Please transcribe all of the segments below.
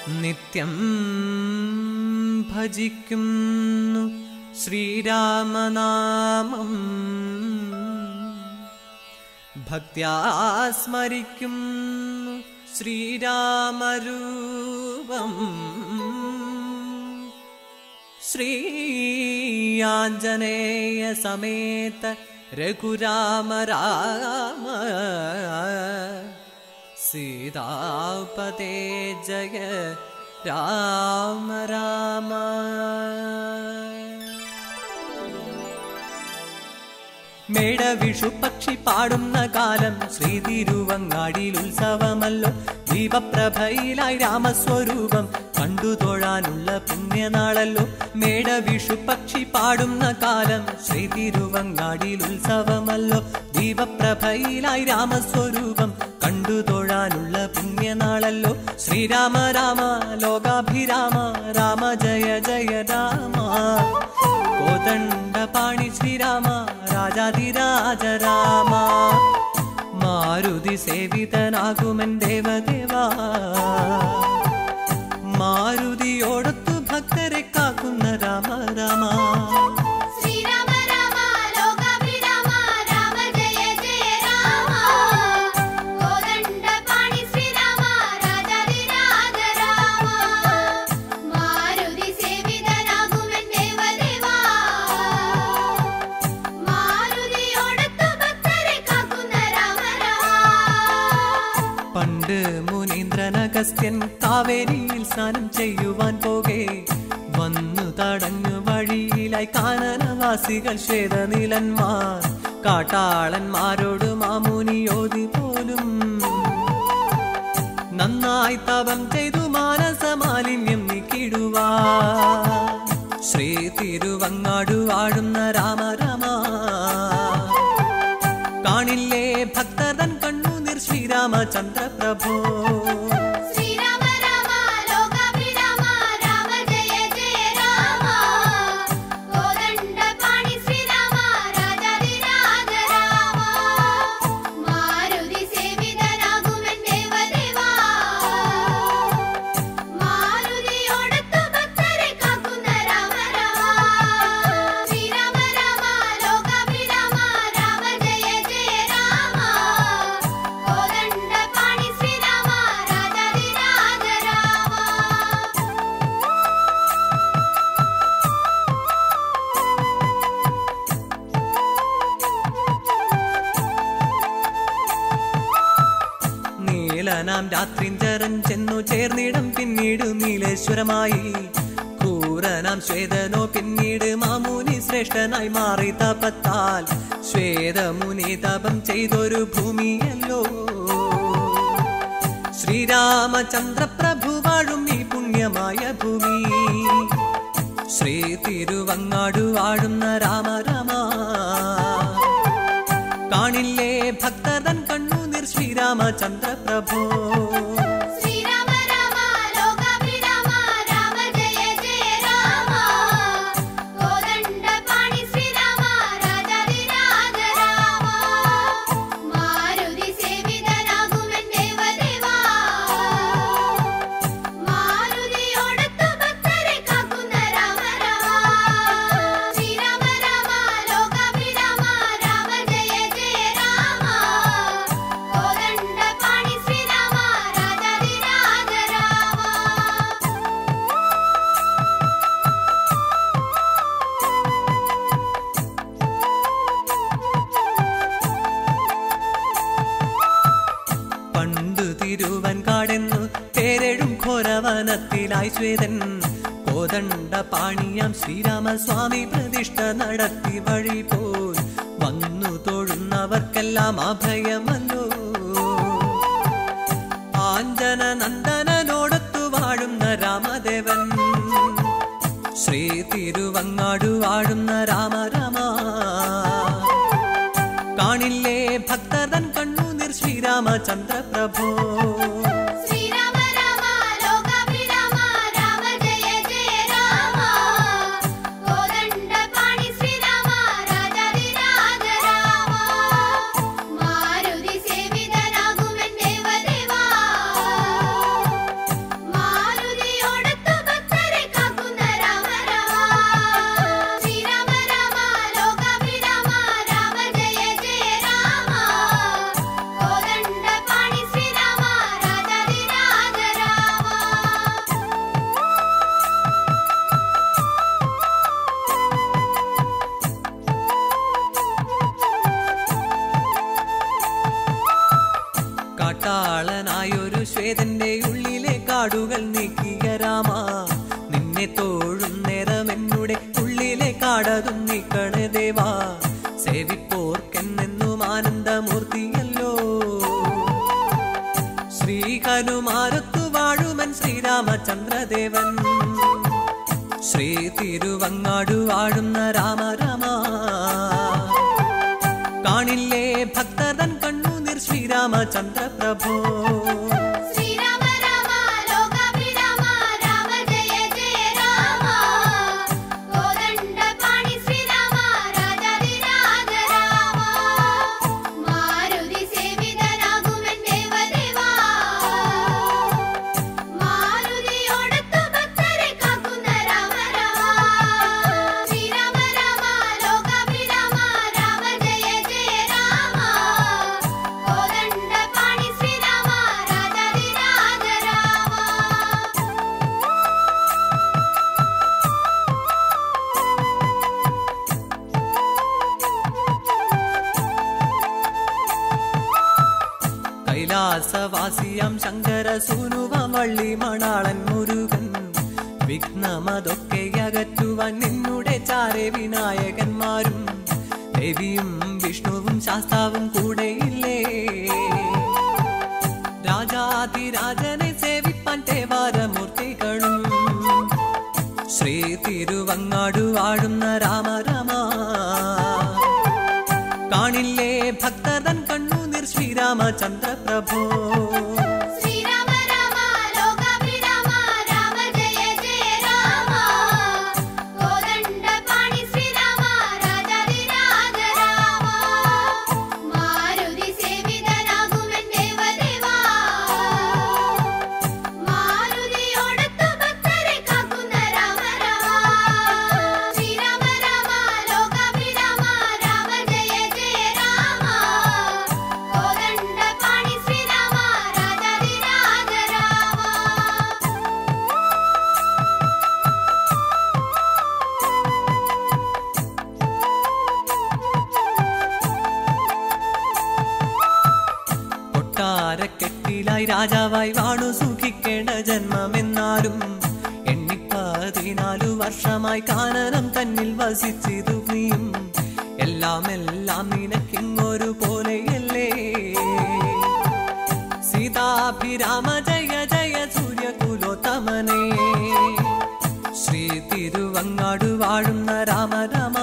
നിത്യം ഭജിക്കുന്നു ശ്രീരാമനാമം ഭക്ത്യാ സ്മരിക്കുന്നു ശ്രീരാമരൂപം ശ്രീയാഞ്ജനേയ സമേത രഘുരാമ രാമ സീതാപതേ ജയ രാമ രാമ മേടവിഷു പക്ഷി പാടുന്ന കാലം ശ്രീതിരുവങ്ങാടിയിൽ ഉത്സവമല്ലോ ദീപപ്രഭയിലായി രാമസ്വരൂപം കണ്ടു തൊഴാനുള്ള പുണ്യനാളല്ലോ മേടവിഷു പക്ഷി പാടുന്ന കാലം ശ്രീതിരുവങ്ങാടിയിൽ ഉത്സവമല്ലോ ദീപപ്രഭയിലായി രാമസ്വരൂപം കണ്ടു തൊഴാനുള്ള പുണ്യനാളല്ലോ ശ്രീരാമ രാമ ലോകാഭിരാമ രാമ ജയ ജയ രാമ കോദണ്ഡ പാണി ശ്രീരാമ രാജാതിരാജ രാമ മാരുതി സേവിതനാകുമൻ ദേവദേവാ മാരുതിയോടൊത്തു ഭക്തരെ കാക്കുന്ന രാമ രാമ ശ്രീരാമ രാമ ലോകാഭിരാമ രാമ ജയ ജയ രാമ കോദണ്ഡപാണി ശ്രീരാമ രാജാതിരാജ രാമ മാരുതി സേവിതനാകുമൻ ദേവദേവാ മാരുതിയോടൊത്തു ഭക്തരെ കാക്കുന്ന രാമ രാമ പണ്ട് മുനീന്ദ്രൻ അഗസ്ത്യൻ കാവേരിയിൽ സ്നാനം ചെയ്യുവാൻ പോകെ വന്നു തടഞ്ഞു വഴിയിലായി കാനനവാസികൾ ശ്വേതനീലന്മാർ കാട്ടാളന്മാരോട് മാമുനിയോതി പോലും നന്നായി തപം ചെയ്തു മാനസമാലിന്യം നീക്കിടുവാ ശ്രീ തിരുവങ്ങാടു വാഴുന്ന രാമ രാമ കാണില്ലേ ഭക്തതൻ കണ്ണുനീർ ശ്രീരാമചന്ദ്ര പ്രഭോ ശ്രീരാമ രാമ ലോകാഭിരാമ രാമ ജയ ജയ രാമ കോദണ്ഡപാണി ശ്രീരാമ രാജാതിരാജ രാമ മാരുതി സേവിതനാകുമൻ ദേവദേവാ മാരുതിയോടൊത്തു ഭക്തരെ കാക്കുന്ന രാമ രാമ ശ്രീരാമ രാമ ലോകാഭിരാമ രാമ ജയ ജയ രാമ കോദണ്ഡപാണി ശ്രീരാമ രാജാതിരാജ രാമ നീലനാം രാത്രിഞ്ചരൻ ചെന്നു ചേർന്നിടം പിന്നീട് നീലേശ്വരമായി ക്രൂരനാം ശ്വേതനോ പിന്നീട് മാമുനി ശ്രേഷ്ഠനായി മാറി തപത്താൽ ശ്വേതമുനി തപം ചെയ്തൊരു ഭൂമിയല്ലോ ശ്രീരാമചന്ദ്ര പ്രഭു വാഴും ഈ പുണ്യമായ ഭൂമി ശ്രീ തിരുവങ്ങാടു വാഴുന്ന രാമ രാമ കാണില്ലേ ഭക്തതൻ കണ്ണുനീർ ശ്രീരാമചന്ദ്ര പ്രഭോ ശ്രീരാമ രാമ ലോകാഭിരാമ രാമ ജയ ജയ രാമ കോദണ്ഡപാണി ശ്രീരാമ രാജാതിരാജ രാമ മാരുതി സേവിതനാകുമൻ ദേവദേവാ മാരുതിയോടൊത്തു ഭക്തരെ കാക്കുന്ന രാമ രാമ ശ്രീരാമ രാമ ലോകാഭിരാമ രാമ ജയ ജയ രാമ കോദണ്ഡപാണി ശ്രീരാമ രാജാതിരാജ രാമ പണ്ടു തിരുവൻ കാടെന്നു പേരെഴും ഘോരവനത്തിലായി ശ്വേതൻ കോദണ്ഡ പാണിയാം ശ്രീരാമസ്വാമി പ്രതിഷ്ഠ നടത്തി വഴി പോൽ വന്നു തൊഴുന്നവർക്കെല്ലാം അഭയമല്ലോ ആഞ്ജന നന്ദനോടൊത്തു വാഴുന്ന രാമദേവൻ ശ്രീ തിരുവങ്ങാടു വാഴുന്ന രാമ രാമ കാണില്ലേ ഭക്തതൻ കണ്ണുനീർ ശ്രീരാമചന്ദ്ര പ്രഭോ ശ്രീരാമ രാമ ലോകാഭിരാമ രാമ ജയ ജയ രാമ കോദണ്ഡപാണി ശ്രീരാമ രാജാതിരാജ രാമ മാരുതി സേവിതനാകുമൻ ദേവദേവാ മാരുതി ശ്വേതനായൊരു ശ്വേതന്റെ ഉള്ളിലെ കാടുകൾ നീക്കിയ രാമ നിന്നെ തോഴും നേരം എന്നുടെ ഉള്ളിലെ കാടതും നീക്കണേ ദേവാ സേവിപ്പോർക്കെന്നെന്നും ആനന്ദമൂർത്തിയല്ലോ ശ്രീ ഹനുമാരത്തു വാഴുമൻ ശ്രീരാമചന്ദ്രദേവൻ ശ്രീ തിരുവങ്ങാടു വാഴുന്ന രാമ രാമ കാണില്ലേ ഭക്തതൻ കണ്ണുനീർ ശ്രീരാമചന്ദ്ര പ്രഭോ ശ്രീരാമ രാമ ലോകാഭിരാമ രാമ ജയ ജയ രാമ കോദണ്ഡപാണി ശ്രീരാമ രാജാധിരാജ രാമ മാരുതി സേവിതനാകുമെൻ ദേവദേവാ മാരുതിയോടൊത്തു ഭക്തരെ കാക്കുന്ന രാമ രാമ ശ്രീരാമ രാമ ലോകാഭിരാമ രാമ ജയ ജയ രാമ കോദണ്ഡപാണി ശ്രീരാമ രാജാധിരാജ രാമ കൈലാസവാസിയം ശങ്കര സൂനുവം വള്ളി മണാളൻ മുരുകൻ വിഘ്നമതൊക്കെ അകറ്റുവാൻ നിന്നുടെ ചാരെ വിനായകന്മാരും ദേവിയും വിഷ്ണുവും ശാസ്താവും കൂടെയില്ലേ രാജാതിരാജനെ സേവിപ്പാൻ തേവാരമൂർത്തികളും ശ്രീ തിരുവങ്ങാടു വാഴുന്ന രാമ രാമ കാണില്ലേ ഭക്തതൻ കണ്ണുനീർ ശ്രീരാമചന്ദ്ര പ്രഭോ ശ്രീരാമ രാമ ലോകാഭിരാമ രാമ ജയ ജയ രാമ കോദണ്ഡപാണി ശ്രീരാമ രാജാധിരാജ രാമ മാരുതി സേവിതനാകുമെൻ ദേവദേവാ മാരുതിയോടൊത്തു ഭക്തരെ കാക്കുന്ന രാമ രാമ ശ്രീരാമ രാമ ലോകാഭിരാമ രാമ ജയ ജയ രാമ കോദണ്ഡപാണി ശ്രീരാമ രാജാധിരാജ രാമ കൊട്ടാരക്കെട്ടിലായി രാജാവായി വാണു സുഖിക്കേണ്ട ജന്മമെന്നാലും എണ്ണിപ്പതിനാലു വർഷമായി കാനനം തന്നിൽ വസിച്ചിതു നീയും എല്ലാം എല്ലാം നിനക്കിങ്ങൊരു പോലെയല്ലേ സീതാഭിരാമ ജയ ജയ സൂര്യകുലോത്തമനേ ശ്രീ തിരുവങ്ങാടു വാഴുന്ന രാമ രാമ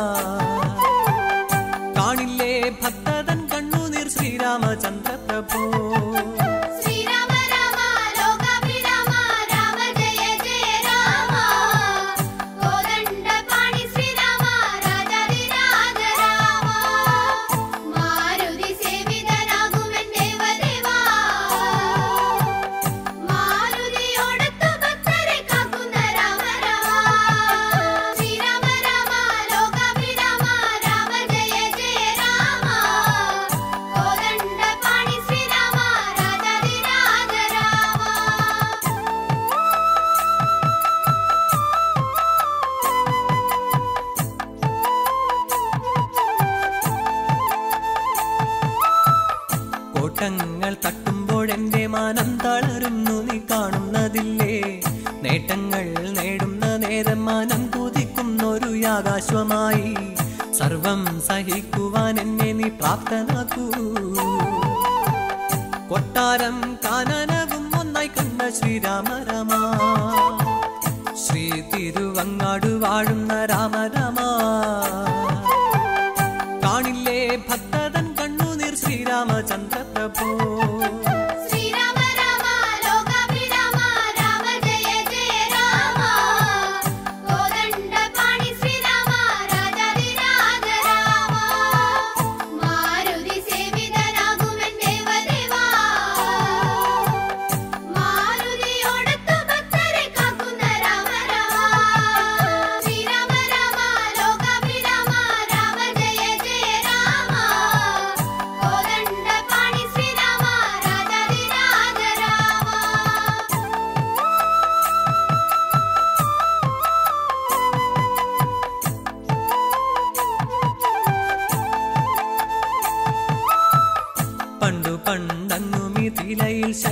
കാണില്ലേ ഭക്തതൻ കണ്ണുനീർ ശ്രീരാമചന്ദ്ര പ്രഭു ശ്രീരാമ രാമ ലോകാഭിരാമ രാമ ജയ ജയ രാമ കോദണ്ഡപാണി ശ്രീരാമ രാജാധിരാജ രാമ മാരുതി സേവിതനാകുമെൻ ദേവദേവാ മാരുതിയോടൊത്തു ഭക്തരെ കാക്കുന്ന രാമ രാമ ശ്രീരാമ രാമ ലോകാഭിരാമ രാമ ജയ ജയ രാമ കോദണ്ഡപാണി ശ്രീരാമ രാജാധിരാജ രാമ കോട്ടങ്ങൾ തട്ടുമ്പോഴെന്റെ മാനം തളരുന്നു നീ കാണുന്നതില്ലേ നേട്ടങ്ങൾ നേടുന്ന നേരം മാനം കുതിക്കുന്നൊരു യാകാശ്വമായി സർവം സഹിക്കുവാൻ എന്നെ നീ പ്രാപ്തനാക്കൂ കൊട്ടാരം കാനനവും ഒന്നായി കണ്ട ശ്രീരാമ രാമ ശ്രീ തിരുവങ്ങാടു വാഴുന്ന രാമ രാമ കാണില്ലേ ഭക്തതൻ കണ്ണുനീർ ശ്രീരാമചന്ദ്ര പ്രഭു ശ്രീരാമ രാമ ലോകാഭിരാമ രാമ ജയ ജയ രാമ കോദണ്ഡപാണി ശ്രീരാമ രാജാധിരാജ രാമ മാരുതി സേവിതനാകുമെൻ ദേവദേവാ മാരുതിയോടൊത്തു ഭക്തരെ കാക്കുന്ന രാമ രാമ ശ്രീരാമ രാമ ലോകാഭിരാമ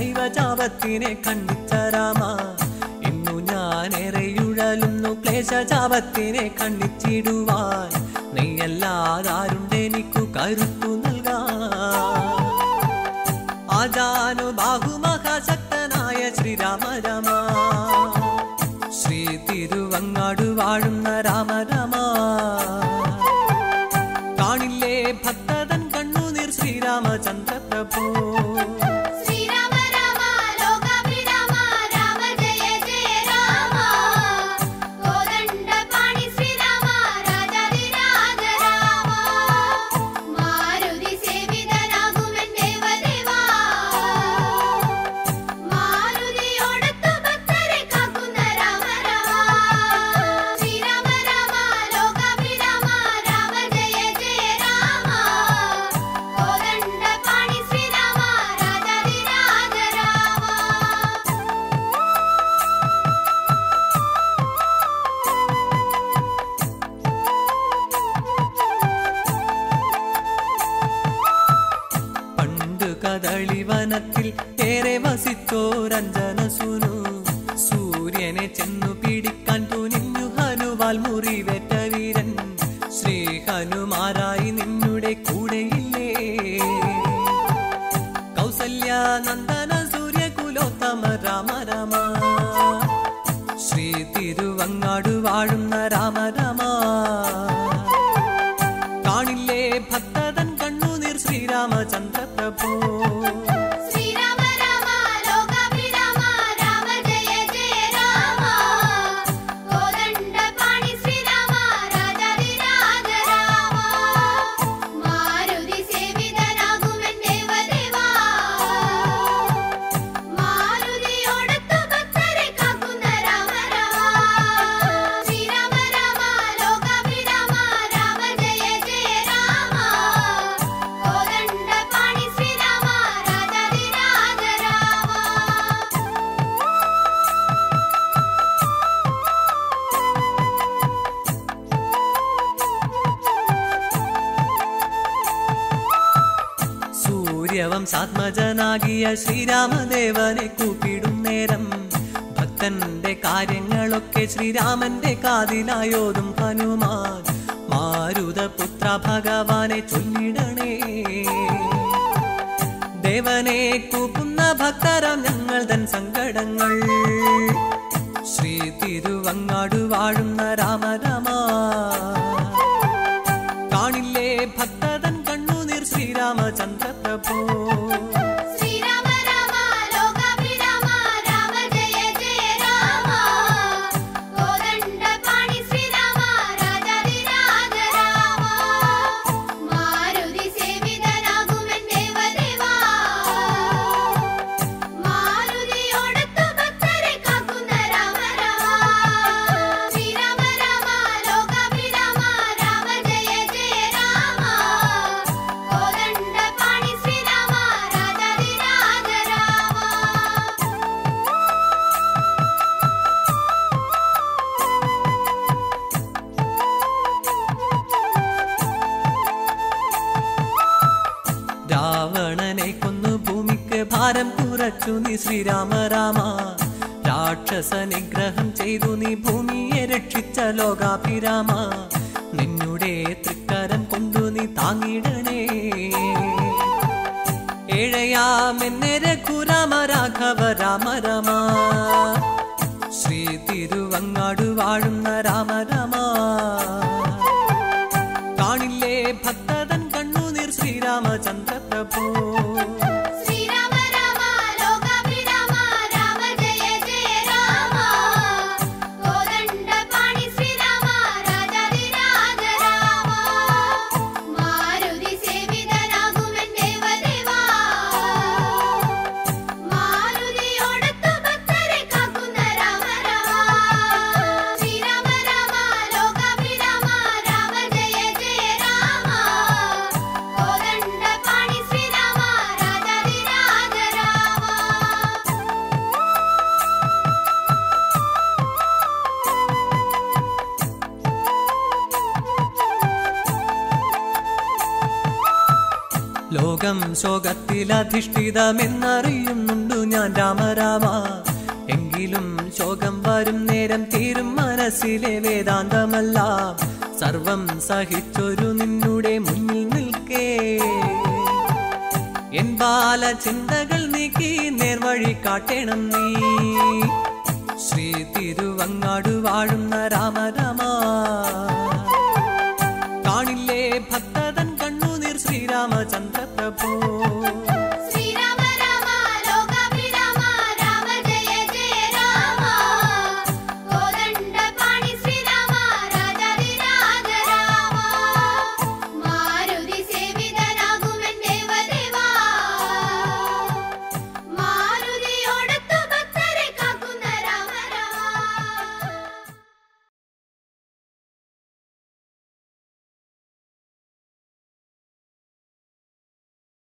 ശൈവചാപത്തിനെ ഖണ്ഡിച്ച രാമ ഇന്നു ഞാൻ ഏറെയുഴലുന്നു ക്ലേശചാപത്തിനെ ഖണ്ഡിച്ചിടുവാൻ നീയല്ലാതാരുണ്ടെനിക്കു കരുത്തു നൽകാൻ ആജാനു ബാഹുമഹാശക്തനായ ശ്രീരാമ രാമ ശ്രീ തിരുവങ്ങാട് വാഴുന്ന രാമ രാമ കാണില്ലേ ഭക്തതൻ കണ്ണുനീർ ശ്രീരാമചന്ദ്ര പ്രഭു ശ്രീരാമ രാമ ലോകാഭിരാമ രാമ ജയ ജയ രാമ കോദണ്ഡപാണി ശ്രീരാമ രാജാധിരാജ രാമ മാരുതി സേവിതനാകുമെൻ ദേവദേവാ മാരുതിയോടൊത്തു ഭക്തരെ കാക്കുന്ന രാമ രാമ ശ്രീരാമ രാമ ലോകാഭിരാമ രാമ ജയ ജയ രാമ കോദണ്ഡപാണി ശ്രീരാമ രാജാധിരാജ രാമ പണ്ട് കദളിവനത്തിൽ ഏറെ വസിച്ചോരഞ്ജന സുനു സൂര്യനെ ചെന്നു പിടിക്കാൻ തുനിഞ്ഞു ഹനുവാൽ മുറിവേറ്റ വീരൻ ശ്രീ ഹനുമാരായി നിന്നുടെ കൂടെയില്ലേ കൗസല്യ നന്ദന സൂര്യകുലോത്തമ രാമ രാമ ശ്രീ തിരുവങ്ങാട് വാഴുന്ന രാമ രാമ കാണില്ലേ ഭക്തതൻ കണ്ണുനീർ ശ്രീരാമചന്ദ്ര പ്രഭു ശ്രീരാമ രാമ ലോകാഭിരാമ രാമ ജയ ജയ രാമ കോദണ്ഡപാണി ശ്രീരാമ രാജാധിരാജ രാമ മാരുതി സേവിതനാകുമെൻ ദേവദേവാ മാരുതിയോടൊത്തു ഭക്തരെ കാക്കുന്ന രാമ രാമ ശ്രീരാമ രാമ ലോകാഭിരാമ രാമ ജയ ജയ രാമ കോദണ്ഡപാണി ശ്രീരാമ രാജാധിരാജ രാമ സൂര്യവംശാത്മജനാകിയ ശ്രീരാമദേവനെ കൂപ്പിടും നേരം ഭക്തന്റെ കാര്യങ്ങളൊക്കെ ശ്രീരാമന്റെ കാതിലായോതും ഹനുമാൻ മാരുതപുത്ര ഭഗവാനെ ചൊല്ലിടണേ ദേവനെ കൂപ്പുന്ന ഭക്തരാം ഞങ്ങൾ തൻ സങ്കടങ്ങൾ ശ്രീ തിരുവങ്ങാട് വാഴുന്ന രാമ രാമ കാണില്ലേ ഭക്തതൻ കണ്ണുനീർ ശ്രീരാമചന്ദ്ര പ്രഭു ശ്രീരാമ രാമ ലോകാഭിരാമ രാമ ജയ ജയ രാമ കോദണ്ഡപാണി ശ്രീരാമ രാജാധിരാജ രാമ മാരുതി സേവിതനാകുമെൻ ദേവദേവാ മാരുതിയോടൊത്തു ഭക്തരെ കാക്കുന്ന രാമ രാമ ശ്രീരാമ രാമ ലോകാഭിരാമ രാമ ജയ ജയ രാമ കോദണ്ഡപാണി ശ്രീരാമ രാജാധിരാജ രാമ രാവണനെ കൊന്നു ഭൂമിക്ക് ഭാരം കുറച്ചു നീ ശ്രീരാമ രാമ രാക്ഷസ നിഗ്രഹം ചെയ്തു നീ ഭൂമിയെ രക്ഷിച്ച ലോകാഭിരാമ നിന്നുടെ തൃക്കരം കൊണ്ടു നീ താങ്ങിടണേ ഏഴയാമെന്നെ രഘുരാമ രാഘവ രാമ രാമ ശ്രീ തിരുവങ്ങാട് വാഴുന്ന രാമ രാമ കാണില്ലേ ഭക്തതൻ കണ്ണുനീർ ശ്രീരാമചന്ദ്ര പ്രഭു ശ്രീരാമ രാമ ലോകാഭിരാമ രാമ ജയ ജയ രാമ കോദണ്ഡപാണി ശ്രീരാമ രാജാധിരാജ രാമ മാരുതി സേവിതനാകുമെൻ ദേവദേവാ മാരുതിയോടൊത്തു ഭക്തരെ കാക്കുന്ന രാമ രാമ ശ്രീരാമ രാമ ലോകാഭിരാമ രാമ ജയ ജയ രാമ കോദണ്ഡപാണി ശ്രീരാമ രാജാധിരാജ രാമ ലോകം ശോകത്തിലധിഷ്ഠിതമെന്നറിയുന്നുണ്ടു ഞാൻ രാമരാമ എങ്കിലും ശോകം വരും നേരം തീരും മനസ്സിലെ വേദാന്തമല്ല സർവം സഹിച്ചൊരു നിന്നുടെ മുന്നിൽ നിൽക്കേ എൻ ബാല ചിന്തകൾ നീക്കി നേർവഴി കാട്ടണം നീ ശ്രീ തിരുവങ്ങാട് വാഴുന്ന രാമരാമ കാണില്ലേ ഭക്തതൻ കണ്ണുനീർ ശ്രീരാമചന്ദ്ര പ്രഭു